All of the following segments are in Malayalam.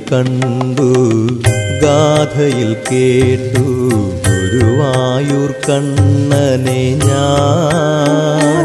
കണ്ടു ഗാഥയിൽ കേട്ടു ഗുരുവായൂർ കണ്ണനെ ഞാൻ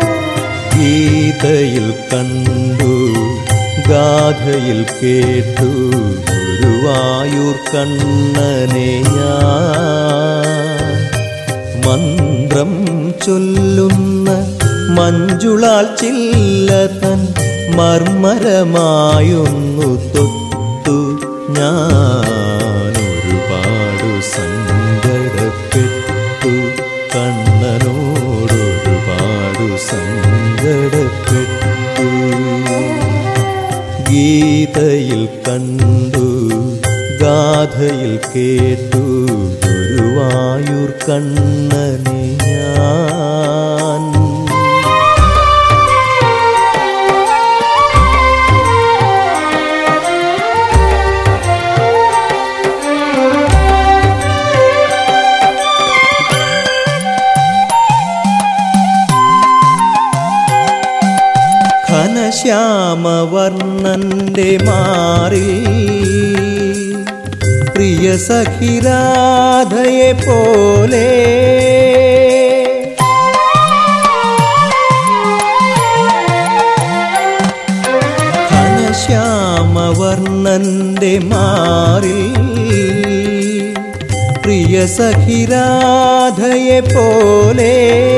ഗീതയിൽ കണ്ടു ഗാഥയിൽ കേട്ടു ഗുരുവായൂർ കണ്ണനെ ഞാൻ മന്ത്രം ചൊല്ലുന്ന മഞ്ജുളാൽ ചില്ലതൻ മർമ്മരമായൊന്നു തൊട്ടു ഞാൻ ഒരുപാടു സങ്കടപ്പെട്ടു കണ്ണനോടൊരുപാടു സങ്കടപ്പെട്ടു ഗീതയിൽ കണ്ടു ഗാഥയിൽ കേട്ടു ഗുരുവായൂർ കണ്ണനെ ഞാൻ ഘനശ്യാമവർണ്ണന്റെ മാറി പ്രിയ സഖിരാധയെ പോലെ ഘനശ്യാമവർണ്ണന്റെ മാറി പ്രിയ സഖിരാധയെ പോലെ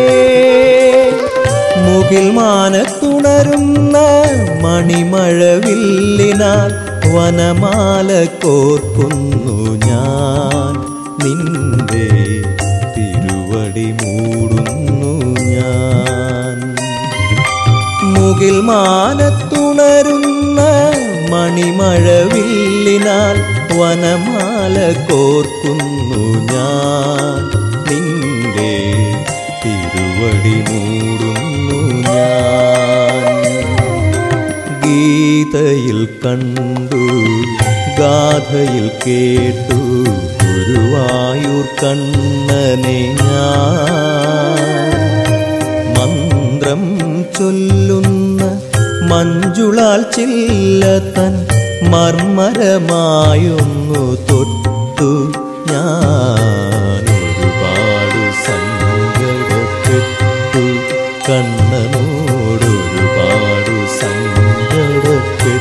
മുകിൽ മാനത്തുണരുന്ന മണിമഴവില്ലിനാൽ വനമാല കോർക്കുന്നു ഞാൻ നിന്റെ തിരുവടി മൂടുന്നു ഞാൻ മുകിൽ മാനത്തുണരുന്ന മണിമഴവില്ലിനാൽ വനമാല കോർക്കുന്നു ഞാൻ നിന്റെ തിരുവടി മൂടുന്നു ഞാൻ ഗീതയിൽ കണ്ടു ഗാഥയിൽ കേട്ടു ഗുരുവായൂർ കണ്ണനെ ഞാൻ മന്ത്രം ചൊല്ലുന്ന മഞ്ജുളാൽ ചില്ലതൻ മർമ്മരമായൊന്നു തൊട്ടു ഞാൻ ഒരുപാട് സങ്കടപ്പെട്ടു കണ്ണനോടൊരുപാട് സങ്കടപ്പെട്ടു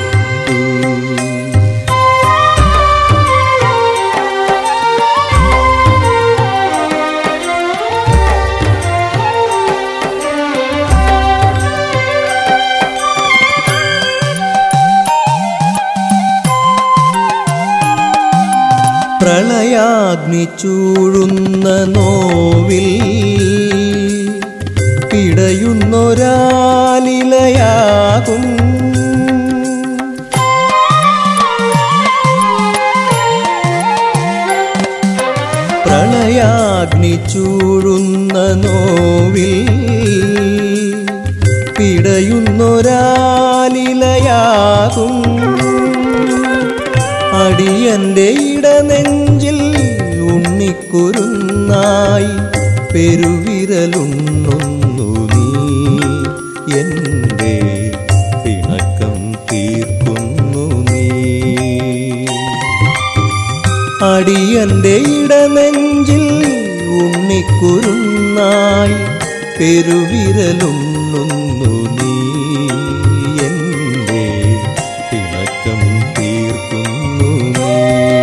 പ്രളയാഗ്നി ചൂഴുന്ന നോവിൽ പിടയുന്നൊരാലിലയാകും പ്രളയാഗ്നി ചൂഴുന്ന നോവിൽ പിടയുന്നൊരാലിലയാകും അടിയന്റെ ഇടനെഞ്ചിൽ ഉണ്ണിക്കുരുന്നായി പെരുവിരലുണ്ണുന്നു നീ എന്റെ പിണക്കം തീർക്കുന്നു നീ അടിയന്റെ ഇടനെഞ്ചിൽ ഉണ്ണിക്കുരുന്നായി പെരുവിരലുണ്ണുന്നു നീ എന്റെ പിണക്കം തീർക്കുന്നു നീ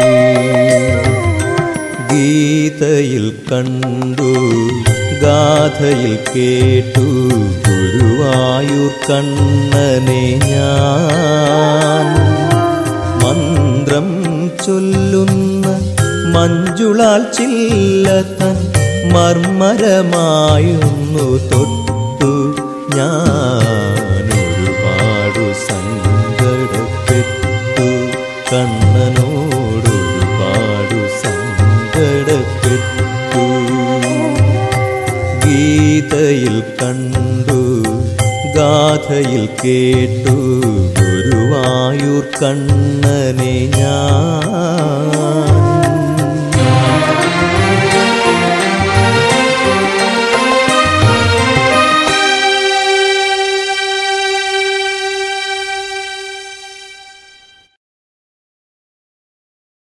ഗീതയിൽ കണ്ടു ഗാഥയിൽ കേട്ടു ഗുരുവായൂർ കണ്ണനെ ഞാൻ മന്ത്രം ചൊല്ലുന്ന മഞ്ജുളാൽ ചില്ലതൻ മർമ്മരമായൊന്നു തൊട്ടു ഞാനൊരുപാടു സങ്കടപ്പെട്ടു കണ്ണനോടൊരുപാടു സങ്കടപ്പെട്ടു ഗീതയിൽ കണ്ടു ഗാഥയിൽ കേട്ടു ഗുരുവായൂർ കണ്ണനെ ഞാൻ